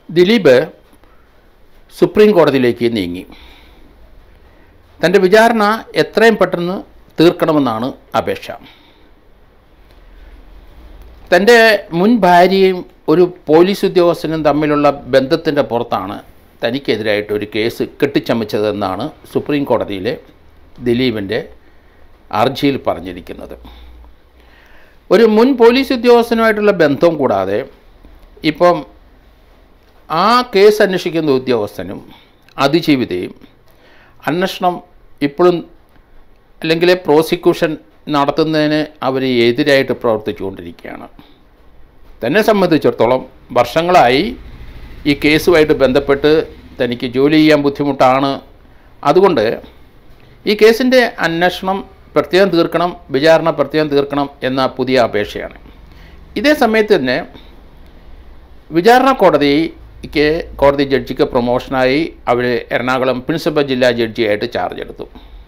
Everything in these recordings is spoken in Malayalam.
ദിലീപ് സുപ്രീം കോടതിയിലേക്ക് നീങ്ങി തൻ്റെ വിചാരണ എത്രയും പെട്ടെന്ന് തീർക്കണമെന്നാണ് അപേക്ഷ തൻ്റെ മുൻ ഭാര്യയും ഒരു പോലീസ് ഉദ്യോഗസ്ഥനും തമ്മിലുള്ള ബന്ധത്തിൻ്റെ പുറത്താണ് തനിക്കെതിരായിട്ട് ഒരു കേസ് കെട്ടിച്ചമച്ചതെന്നാണ് സുപ്രീം കോടതിയിലെ ദിലീപിൻ്റെ ഹർജിയിൽ പറഞ്ഞിരിക്കുന്നത് ഒരു മുൻ പോലീസ് ഉദ്യോഗസ്ഥനുമായിട്ടുള്ള ബന്ധം കൂടാതെ ഇപ്പം ആ കേസ് അന്വേഷിക്കുന്ന ഉദ്യോഗസ്ഥനും അതിജീവിതയും അന്വേഷണം ഇപ്പോഴും അല്ലെങ്കിൽ പ്രോസിക്യൂഷൻ നടത്തുന്നതിന് അവർ എതിരായിട്ട് പ്രവർത്തിച്ചുകൊണ്ടിരിക്കുകയാണ് തന്നെ സംബന്ധിച്ചിടത്തോളം വർഷങ്ങളായി ഈ കേസുമായിട്ട് ബന്ധപ്പെട്ട് തനിക്ക് ജോലി ചെയ്യാൻ ബുദ്ധിമുട്ടാണ് അതുകൊണ്ട് ഈ കേസിൻ്റെ അന്വേഷണം പ്രത്യേകം തീർക്കണം വിചാരണ പ്രത്യേകം തീർക്കണം എന്ന പുതിയ അപേക്ഷയാണ് ഇതേ സമയത്ത് തന്നെ വിചാരണ കോടതിക്ക് കോടതി ജഡ്ജിക്ക് പ്രൊമോഷനായി അവർ എറണാകുളം പ്രിൻസിപ്പൽ ജില്ലാ ജഡ്ജിയായിട്ട് ചാർജ് എടുത്തു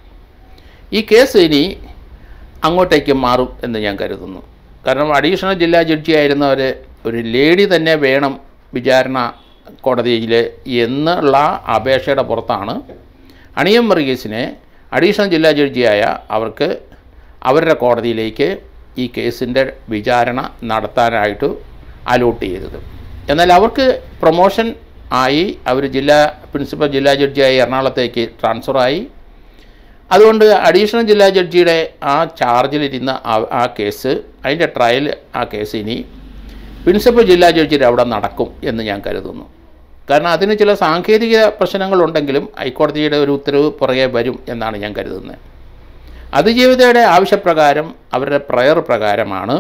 ഈ കേസ് ഇനി അങ്ങോട്ടേക്ക് മാറും എന്ന് ഞാൻ കരുതുന്നു കാരണം അഡീഷണൽ ജില്ലാ ജഡ്ജി ആയിരുന്നവർ ഒരു ലേഡി തന്നെ വേണം വിചാരണ കോടതിയിൽ എന്നുള്ള അപേക്ഷയുടെ പുറത്താണ് അണിയം വർഗീസിനെ അഡീഷണൽ ജില്ലാ ജഡ്ജിയായ അവർക്ക് അവരുടെ കോടതിയിലേക്ക് ഈ കേസിൻ്റെ വിചാരണ നടത്താനായിട്ട് അലോട്ട് ചെയ്തത് എന്നാൽ അവർക്ക് പ്രൊമോഷൻ ആയി അവർ ജില്ലാ പ്രിൻസിപ്പൽ ജില്ലാ ജഡ്ജിയായി എറണാകുളത്തേക്ക് ട്രാൻസ്ഫറായി അതുകൊണ്ട് അഡീഷണൽ ജില്ലാ ജഡ്ജിയുടെ ആ ചാർജിലിരുന്ന ആ- ആ കേസ് അതിൻ്റെ ട്രയൽ ആ കേസ് ഇനി പ്രിൻസിപ്പൽ ജില്ലാ ജഡ്ജിയുടെ അവിടെ നടക്കും എന്ന് ഞാൻ കരുതുന്നു കാരണം അതിന് ചില സാങ്കേതിക പ്രശ്നങ്ങളുണ്ടെങ്കിലും ഹൈക്കോടതിയുടെ ഒരു ഉത്തരവ് പുറകെ വരും എന്നാണ് ഞാൻ കരുതുന്നത് അതിജീവിതയുടെ ആവശ്യപ്രകാരം അവരുടെ പ്രയർ പ്രകാരമാണ്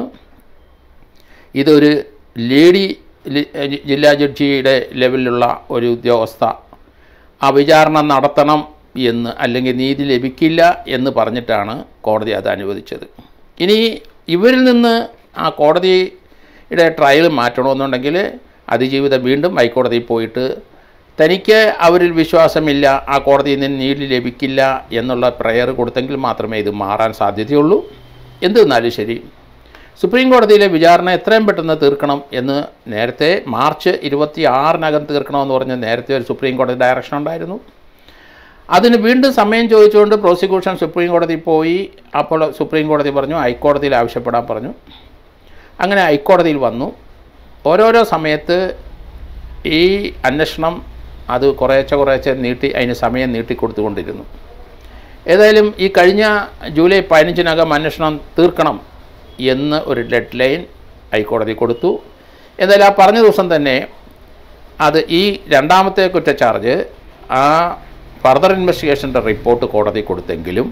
ഇതൊരു ലേഡി ലി- ജില്ലാ ജഡ്ജിയുടെ ലെവലിലുള്ള ഒരു ഉദ്യോഗസ്ഥ ആ വിചാരണ നടത്തണം എന്ന് അല്ലെങ്കിൽ നീതി ലഭിക്കില്ല എന്ന് പറഞ്ഞിട്ടാണ് കോടതി അത് അനുവദിച്ചത് ഇനി ഇവരിൽ നിന്ന് ആ കോടതിയുടെ ട്രയൽ മാറ്റണമെന്നുണ്ടെങ്കിൽ അതിജീവിതം വീണ്ടും ഹൈക്കോടതിയിൽ പോയിട്ട് തനിക്ക് അവരിൽ വിശ്വാസമില്ല ആ കോടതിയിൽ നിന്ന് നീതി ലഭിക്കില്ല എന്നുള്ള പ്രയർ കൊടുത്തെങ്കിൽ മാത്രമേ ഇത് മാറാൻ സാധ്യതയുള്ളൂ എന്തെന്നാലും ശരി സുപ്രീം കോടതിയിലെ വിചാരണ എത്രയും പെട്ടെന്ന് തീർക്കണം എന്ന് നേരത്തെ മാർച്ച് ഇരുപത്തി ആറിനകം തീർക്കണമെന്ന് പറഞ്ഞ് നേരത്തെ ഒരു സുപ്രീം കോടതി ഡയറക്ഷൻ ഉണ്ടായിരുന്നു അതിന് വീണ്ടും സമയം ചോദിച്ചുകൊണ്ട് പ്രോസിക്യൂഷൻ സുപ്രീം കോടതി പോയി അപ്പോൾ സുപ്രീം കോടതി പറഞ്ഞു ഹൈക്കോടതിയിൽ ആവശ്യപ്പെടാൻ പറഞ്ഞു അങ്ങനെ ഹൈക്കോടതിയിൽ വന്നു ഓരോരോ സമയത്ത് ഈ അന്വേഷണം അത് കുറേശ്ശെ കുറേശ്ശെ നീട്ടി അതിന് സമയം നീട്ടിക്കൊടുത്തുകൊണ്ടിരുന്നു ഏതായാലും ഈ കഴിഞ്ഞ ജൂലൈ പതിനഞ്ചിനകം അന്വേഷണം തീർക്കണം എന്ന് ഒരു ഡെഡ് ലൈൻ ഹൈക്കോടതി കൊടുത്തു എന്തായാലും ആ പറഞ്ഞ ദിവസം തന്നെ അത് ഈ രണ്ടാമത്തെ കുറ്റച്ചാർജ് ആ ഫർദർ ഇൻവെസ്റ്റിഗേഷൻ്റെ റിപ്പോർട്ട് കോടതി കൊടുത്തെങ്കിലും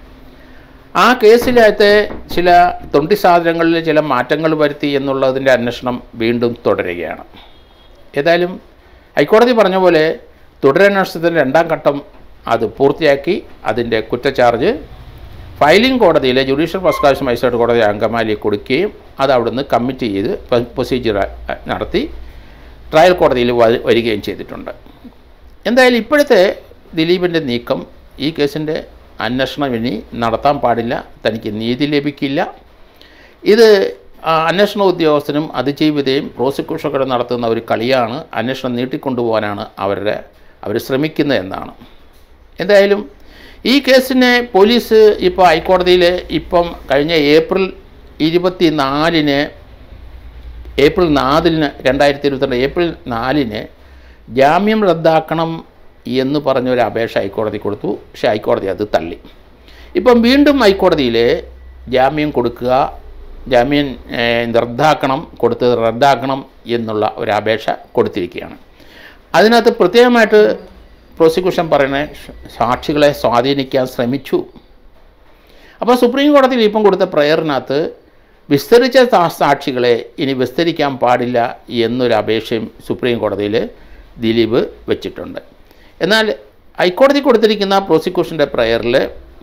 ആ കേസിലകത്തെ ചില തൊണ്ടി സാധനങ്ങളിൽ ചില മാറ്റങ്ങൾ വരുത്തി എന്നുള്ളതിൻ്റെ അന്വേഷണം വീണ്ടും തുടരുകയാണ് ഏതായാലും ഹൈക്കോടതി പറഞ്ഞ പോലെ തുടരന്വേഷണത്തിൻ്റെ രണ്ടാം ഘട്ടം അത് പൂർത്തിയാക്കി അതിൻ്റെ കുറ്റച്ചാർജ് ഫയലിംഗ് കോടതിയിലെ ജുഡീഷ്യൽ ഫസ്റ്റ് ക്ലാസ് മജിസ്ട്രേറ്റ് കോടതി അങ്കമാലി കൊടുക്കുകയും അത് അവിടുന്ന് കമ്മിറ്റ് ചെയ്ത് പ്രൊസീജിയർ നടത്തി ട്രയൽ കോടതിയിൽ വ- വരികയും ചെയ്തിട്ടുണ്ട് എന്തായാലും ഇപ്പോഴത്തെ ദിലീപിൻ്റെ നീക്കം ഈ കേസിൻ്റെ അന്വേഷണം ഇനി നടത്താൻ പാടില്ല തനിക്ക് നീതി ലഭിക്കില്ല ഇത് ആ, അന്വേഷണ ഉദ്യോഗസ്ഥനും അതിജീവിതയും പ്രോസിക്യൂഷനൊക്കെ നടത്തുന്ന ഒരു കളിയാണ് അന്വേഷണം നീട്ടിക്കൊണ്ടുപോകാനാണ് അവരുടെ അവർ ശ്രമിക്കുന്നത് എന്നാണ് എന്തായാലും ഈ കേസിനെ പോലീസ് ഇപ്പോൾ ഹൈക്കോടതിയിൽ ഇപ്പം കഴിഞ്ഞ ഏപ്രിൽ ഇരുപത്തി നാലിന് ഏപ്രിൽ നാലിന് രണ്ടായിരത്തി ഇരുപത്തിരണ്ട് ഏപ്രിൽ നാലിന് ജാമ്യം റദ്ദാക്കണം എന്ന് പറഞ്ഞൊരു അപേക്ഷ ഹൈക്കോടതി കൊടുത്തു പക്ഷേ ഹൈക്കോടതി അത് തള്ളി ഇപ്പം വീണ്ടും ഹൈക്കോടതിയിൽ ജാമ്യം കൊടുക്കുക ജാമ്യം ഏഹ്, റദ്ദാക്കണം കൊടുത്തത് റദ്ദാക്കണം എന്നുള്ള ഒരു അപേക്ഷ കൊടുത്തിരിക്കുകയാണ് അതിനകത്ത് പ്രത്യേകമായിട്ട് പ്രോസിക്യൂഷൻ പറയുന്നത് സാക്ഷികളെ സ്വാധീനിക്കാൻ ശ്രമിച്ചു അപ്പോൾ സുപ്രീം കോടതിയിൽ ഇപ്പം കൊടുത്ത പ്രയറിനകത്ത് വിസ്തരിച്ച സാ- സാക്ഷികളെ ഇനി വിസ്തരിക്കാൻ പാടില്ല എന്നൊരു അപേക്ഷയും സുപ്രീം കോടതിയിൽ ദിലീപ് വെച്ചിട്ടുണ്ട് എന്നാൽ ഹൈക്കോടതി കൊടുത്തിരിക്കുന്ന പ്രോസിക്യൂഷൻ്റെ പ്രയറിൽ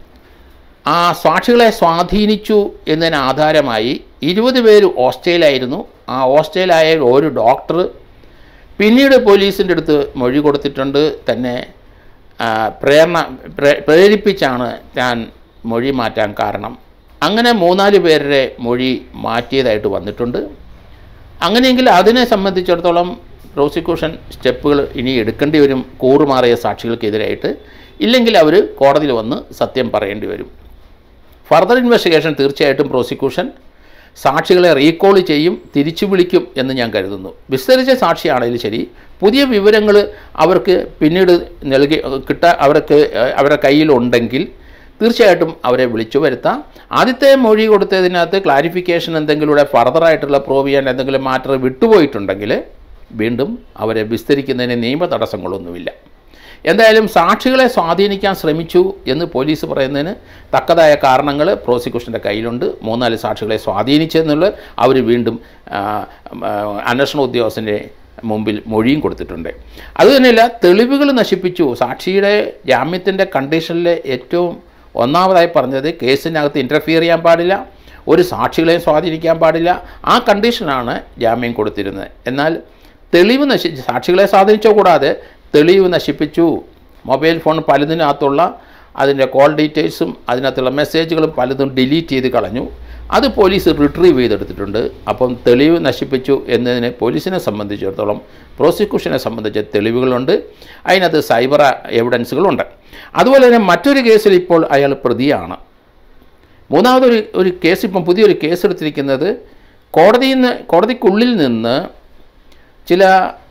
ആ സാക്ഷികളെ സ്വാധീനിച്ചു എന്നതിന് ആധാരമായി ഇരുപത് പേര് ഹോസ്റ്റയിലായിരുന്നു ആ ഹോസ്റ്റയിലായ ഒരു ഡോക്ടർ പിന്നീട് പോലീസിൻ്റെ അടുത്ത് മൊഴി കൊടുത്തിട്ടുണ്ട് തന്നെ ആ, പ്രേരണ പ്രേ- പ്രേരിപ്പിച്ചാണ് ഞാൻ മൊഴി മാറ്റാൻ കാരണം അങ്ങനെ മൂന്നാല് പേരുടെ മൊഴി മാറ്റിയതായിട്ട് വന്നിട്ടുണ്ട് അങ്ങനെയെങ്കിൽ അതിനെ സംബന്ധിച്ചിടത്തോളം പ്രോസിക്യൂഷൻ സ്റ്റെപ്പുകൾ ഇനി എടുക്കേണ്ടി വരും കൂറുമാറിയ സാക്ഷികൾക്കെതിരായിട്ട് ഇല്ലെങ്കിൽ അവർ കോടതിയിൽ വന്ന് സത്യം പറയേണ്ടി വരും ഫർദർ ഇൻവെസ്റ്റിഗേഷൻ തീർച്ചയായിട്ടും പ്രോസിക്യൂഷൻ സാക്ഷികളെ റീകോൾ ചെയ്യും തിരിച്ചു വിളിക്കും എന്ന് ഞാൻ കരുതുന്നു വിസ്തരിച്ച സാക്ഷിയാണെങ്കിലും ശരി പുതിയ വിവരങ്ങൾ അവർക്ക് പിന്നീട് നൽകി കിട്ടാ അവർക്ക് അവരുടെ കയ്യിലുണ്ടെങ്കിൽ തീർച്ചയായിട്ടും അവരെ വിളിച്ചു വരുത്താം ആദ്യത്തെ മൊഴി കൊടുത്തതിനകത്ത് ക്ലാരിഫിക്കേഷൻ എന്തെങ്കിലും ഫർദറായിട്ടുള്ള പ്രൂവ് ചെയ്യാൻ എന്തെങ്കിലും മാറ്റർ വിട്ടുപോയിട്ടുണ്ടെങ്കിൽ വീണ്ടും അവരെ വിസ്തരിക്കുന്നതിന് നിയമ തടസ്സങ്ങളൊന്നുമില്ല എന്തായാലും സാക്ഷികളെ സ്വാധീനിക്കാൻ ശ്രമിച്ചു എന്ന് പോലീസ് പറയുന്നതിന് തക്കതായ കാരണങ്ങൾ പ്രോസിക്യൂഷൻ്റെ കയ്യിലുണ്ട് മൂന്നാല് സാക്ഷികളെ സ്വാധീനിച്ചെന്നുള്ളത് അവർ വീണ്ടും ആ, ആ, അന്വേഷണ ഉദ്യോഗസ്ഥൻ്റെ മുമ്പിൽ മൊഴിയും കൊടുത്തിട്ടുണ്ട് അതുതന്നെയല്ല തെളിവുകൾ നശിപ്പിച്ചു സാക്ഷിയുടെ ജാമ്യത്തിൻ്റെ കണ്ടീഷനിലെ ഏറ്റവും ഒന്നാമതായി പറഞ്ഞത് കേസിനകത്ത് ഇൻ്റർഫിയർ ചെയ്യാൻ പാടില്ല ഒരു സാക്ഷികളെയും സ്വാധീനിക്കാൻ പാടില്ല ആ കണ്ടീഷനാണ് ജാമ്യം കൊടുത്തിരുന്നത് എന്നാൽ തെളിവ് നശി സാക്ഷികളെ സ്വാധീനിച്ചോ കൂടാതെ തെളിവ് നശിപ്പിച്ചു മൊബൈൽ ഫോൺ പലതിനകത്തുള്ള അതിൻ്റെ കോൾ ഡീറ്റെയിൽസും അതിനകത്തുള്ള മെസ്സേജുകളും പലതും ഡിലീറ്റ് ചെയ്ത് കളഞ്ഞു അത് പോലീസ് റിട്രീവ് ചെയ്തെടുത്തിട്ടുണ്ട് അപ്പം തെളിവ് നശിപ്പിച്ചു എന്നതിന് പോലീസിനെ സംബന്ധിച്ചിടത്തോളം പ്രോസിക്യൂഷനെ സംബന്ധിച്ച തെളിവുകളുണ്ട് അതിനകത്ത് സൈബർ എവിഡൻസുകളുണ്ട് അതുപോലെ തന്നെ മറ്റൊരു കേസിൽ ഇപ്പോൾ അയാൾ പ്രതിയാണ് മൂന്നാമതൊരു ഒരു കേസ് ഇപ്പം പുതിയൊരു കേസ് എടുത്തിരിക്കുന്നത് കോടതിയിൽ നിന്ന് കോടതിക്കുള്ളിൽ നിന്ന് ചില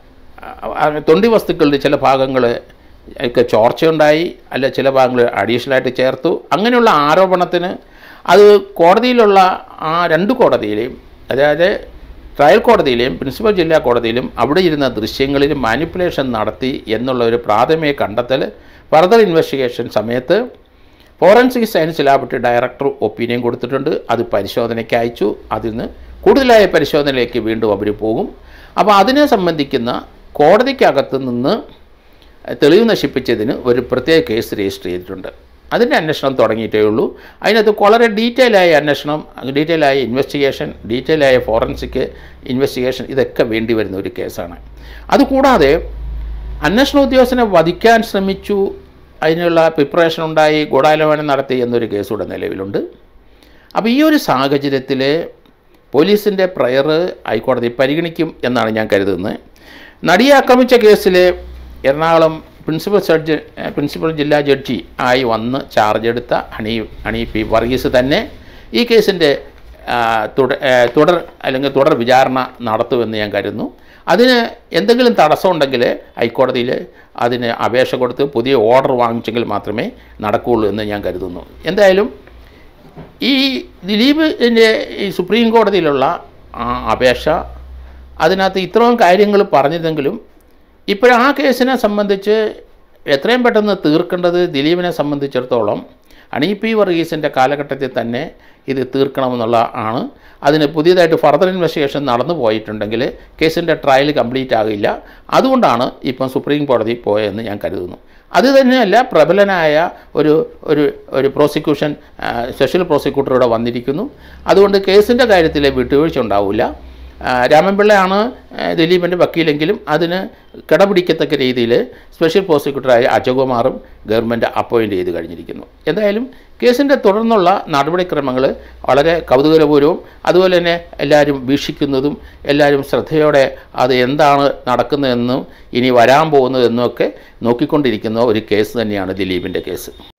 ആ, തൊണ്ടി വസ്തുക്കളുടെ ചില ഭാഗങ്ങൾ ഒക്കെ ചോർച്ചയുണ്ടായി അല്ല ചില ഭാഗങ്ങൾ അഡീഷണലായിട്ട് ചേർത്തു അങ്ങനെയുള്ള ആരോപണത്തിന് അത് കോടതിയിലുള്ള ആ രണ്ട് കോടതിയിലെയും അതായത് ട്രയൽ കോടതിയിലെയും പ്രിൻസിപ്പൽ ജില്ലാ കോടതിയിലും അവിടെ ഇരുന്ന ദൃശ്യങ്ങളിൽ മാനിപ്പുലേഷൻ നടത്തി എന്നുള്ള ഒരു പ്രാഥമിക കണ്ടെത്തൽ ഫർദർ ഇൻവെസ്റ്റിഗേഷൻ സമയത്ത് forensic science laboratory director opinion കൊടുത്തിട്ടുണ്ട് അത് പരിശോധനയ്ക്ക് അയച്ചു അതിൽ നിന്ന് കൂടുതലായ പരിശോധനയിലേക്ക് വീണ്ടും അവർ പോകും അപ്പോൾ അതിനെ സംബന്ധിക്കുന്ന കോടതിക്കകത്ത് നിന്ന് തെളിവ് നശിപ്പിച്ചതിന് ഒരു പ്രത്യേക കേസ് രജിസ്റ്റർ ചെയ്തിട്ടുണ്ട് അതിൻ്റെ അന്വേഷണം തുടങ്ങിയിട്ടേ ഉള്ളൂ അതിനകത്ത് വളരെ ഡീറ്റെയിൽ ആയ അന്വേഷണം ഡീറ്റെയിൽ ആയ ഇൻവെസ്റ്റിഗേഷൻ ഡീറ്റെയിൽ ആയ ഫോറൻസിക് ഇൻവെസ്റ്റിഗേഷൻ ഇതൊക്കെ വേണ്ടി വരുന്ന ഒരു കേസാണ് അതുകൂടാതെ അന്വേഷണ ഉദ്യോഗസ്ഥനെ വധിക്കാൻ ശ്രമിച്ചു അതിനുള്ള പ്രിപ്പറേഷൻ ഉണ്ടായി ഗൂഢാലോചന നടത്തി എന്നൊരു കേസ് ഇവിടെ നിലവിലുണ്ട് അപ്പോൾ ഈ ഒരു സാഹചര്യത്തിൽ പോലീസിൻ്റെ പ്രയർ ഹൈക്കോടതി പരിഗണിക്കും എന്നാണ് ഞാൻ കരുതുന്നത് നടിയെ ആക്രമിച്ച കേസിൽ എറണാകുളം പ്രിൻസിപ്പൽ ജഡ്ജ് പ്രിൻസിപ്പൽ ജില്ലാ ജഡ്ജി ആയി വന്ന് ചാർജ് എടുത്ത ഹണി ഹണി പി വർഗീസ് തന്നെ ഈ കേസിൻ്റെ തുടർ ആ, തുടർ അല്ലെങ്കിൽ തുടർ വിചാരണ നടത്തുമെന്ന് ഞാൻ കരുതുന്നു അതിന് എന്തെങ്കിലും തടസ്സമുണ്ടെങ്കിൽ ഹൈക്കോടതിയിൽ അതിന് അപേക്ഷ കൊടുത്ത് പുതിയ ഓർഡർ വാങ്ങിച്ചെങ്കിൽ മാത്രമേ നടക്കുകയുള്ളൂ എന്ന് ഞാൻ കരുതുന്നു എന്തായാലും ഈ ദിലീപിൻ്റെ ഈ സുപ്രീം കോടതിയിലുള്ള ആ അപേക്ഷ അതിനകത്ത് ഇത്രയും കാര്യങ്ങൾ പറഞ്ഞിരുന്നെങ്കിലും ഇപ്പോൾ ആ കേസിനെ സംബന്ധിച്ച് എത്രയും പെട്ടെന്ന് തീർക്കേണ്ടത് ദിലീപിനെ സംബന്ധിച്ചിടത്തോളം അണി പി വർഗീസിൻ്റെ കാലഘട്ടത്തിൽ തന്നെ ഇത് തീർക്കണമെന്നുള്ള ആണ് അതിന് പുതിയതായിട്ട് ഫർദർ ഇൻവെസ്റ്റിഗേഷൻ നടന്നു പോയിട്ടുണ്ടെങ്കിൽ കേസിൻ്റെ ട്രയൽ കംപ്ലീറ്റ് ആകില്ല അതുകൊണ്ടാണ് ഇപ്പം സുപ്രീം കോടതി പോയതെന്ന് ഞാൻ കരുതുന്നു അത് തന്നെയല്ല പ്രബലനായ ഒരു ഒരു ഒരു പ്രോസിക്യൂഷൻ ആ, സ്പെഷ്യൽ പ്രോസിക്യൂട്ടർ ഇവിടെ വന്നിരിക്കുന്നു അതുകൊണ്ട് കേസിൻ്റെ കാര്യത്തിൽ വിട്ടുവീഴ്ച ഉണ്ടാവില്ല ആ, രാമൻപിള്ളയാണ് ആ, ദിലീപിൻ്റെ വക്കീലെങ്കിലും അതിന് കിടപിടിക്കത്തക്ക രീതിയിൽ സ്പെഷ്യൽ പ്രോസിക്യൂട്ടറായ അജകുമാറും ഗവൺമെൻറ് അപ്പോയിൻ്റ് ചെയ്ത് കഴിഞ്ഞിരിക്കുന്നു എന്തായാലും കേസിൻ്റെ തുടർന്നുള്ള നടപടിക്രമങ്ങൾ വളരെ കൗതുകരപൂർവ്വം അതുപോലെ തന്നെ എല്ലാവരും വീക്ഷിക്കുന്നതും എല്ലാവരും ശ്രദ്ധയോടെ അത് എന്താണ് നടക്കുന്നതെന്നും ഇനി വരാൻ പോകുന്നതെന്നും ഒക്കെ നോക്കിക്കൊണ്ടിരിക്കുന്ന ഒരു കേസ് തന്നെയാണ് ദിലീപിൻ്റെ കേസ്